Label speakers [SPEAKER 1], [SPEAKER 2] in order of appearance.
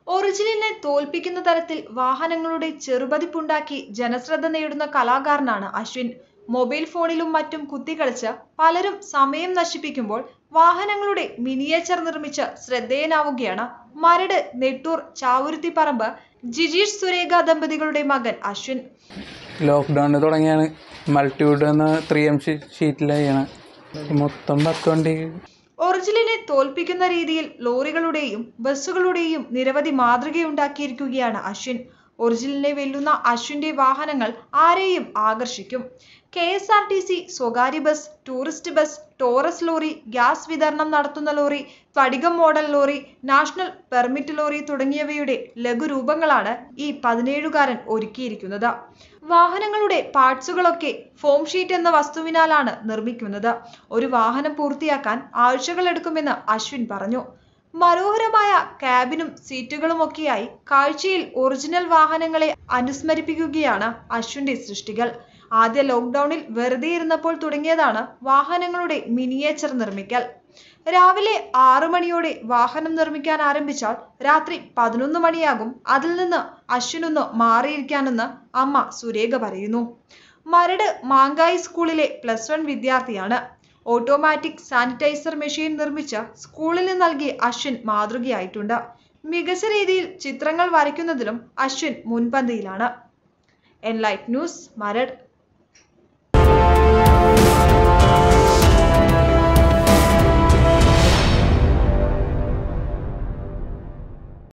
[SPEAKER 1] ഒറിജിനലിനെ തോൽപ്പിക്കുന്ന തരത്തിൽ വാഹനങ്ങളുടെ ചെറുപതിപ്പുണ്ടാക്കി ജനശ്രദ്ധ നേടുന്ന കലാകാരനാണ് അശ്വിൻ മൊബൈൽ ഫോണിലും മറ്റും കുത്തിക്കളിച്ച് പലരും സമയം നശിപ്പിക്കുമ്പോൾ വാഹനങ്ങളുടെ മിനിയേച്ചർ നിർമ്മിച്ച് ശ്രദ്ധേയനാവുകയാണ് മരട് നെട്ടൂർ ചാവുരുത്തിപ്പറമ്പ് ജിജീഷ് സുരേഖ ദമ്പതികളുടെ മകൻ അശ്വിൻ
[SPEAKER 2] ലോക്ക്ഡൗണിൽ തുടങ്ങിയാണ് മൾട്ടിവുഡ് എന്ന ത്രീ എം ഷീറ്റിലാണ് മൊത്തം പത്ത് വണ്ടി
[SPEAKER 1] ഒറിജിനലിനെ തോൽപ്പിക്കുന്ന രീതിയിൽ ലോറികളുടെയും ബസ്സുകളുടെയും നിരവധി മാതൃകയുണ്ടാക്കിയിരിക്കുകയാണ് അശ്വിൻ ഒറിജിനലിനെ വെല്ലുന്ന അശ്വിന്റെ വാഹനങ്ങൾ ആരെയും ആകർഷിക്കും K S R T C സ്വകാര്യ bus tourist bus Taurus lorry gas വിതരണം നടത്തുന്ന lorry Sphadikam model lorry national permit lorry തുടങ്ങിയവയുടെ ലഘുരൂപങ്ങളാണ് ഈ പതിനേഴുകാരൻ ഒരുക്കിയിരിക്കുന്നത് വാഹനങ്ങളുടെ പാർട്സുകളൊക്കെ ഫോം ഷീറ്റ് എന്ന വസ്തുവിനാലാണ് നിർമ്മിക്കുന്നത് ഒരു വാഹനം പൂർത്തിയാക്കാൻ ആഴ്ചകളെടുക്കുമെന്ന് അശ്വിൻ പറഞ്ഞു മനോഹരമായ ക്യാബിനും സീറ്റുകളുമൊക്കെയായി കാഴ്ചയിൽ ഒറിജിനൽ വാഹനങ്ങളെ അനുസ്മരിപ്പിക്കുകയാണ് അശ്വിന്റെ സൃഷ്ടികൾ ആദ്യ ലോക്ക്ഡൌണിൽ വെറുതെ ഇരുന്നപ്പോൾ തുടങ്ങിയതാണ് വാഹനങ്ങളുടെ മിനിയേച്ചർ നിർമ്മിക്കൽ രാവിലെ ആറു മണിയോടെ വാഹനം നിർമ്മിക്കാൻ ആരംഭിച്ചാൽ രാത്രി പതിനൊന്ന് മണിയാകും അതിൽ നിന്ന് അശ്വിനൊന്ന് മാറിയിരിക്കാനെന്ന് അമ്മ സുരേഖ പറയുന്നു മരട് മാങ്കായി സ്കൂളിലെ പ്ലസ് വൺ വിദ്യാർത്ഥിയാണ് ഓട്ടോമാറ്റിക് സാനിറ്റൈസർ മെഷീൻ നിർമ്മിച്ച് സ്കൂളിന് നൽകി അശ്വിൻ മാതൃകയായിട്ടുണ്ട് മികച്ച രീതിയിൽ ചിത്രങ്ങൾ വരയ്ക്കുന്നതിലും അശ്വിൻ മുൻപന്തിയിലാണ് എൻലൈറ്റ് ന്യൂസ് മരട്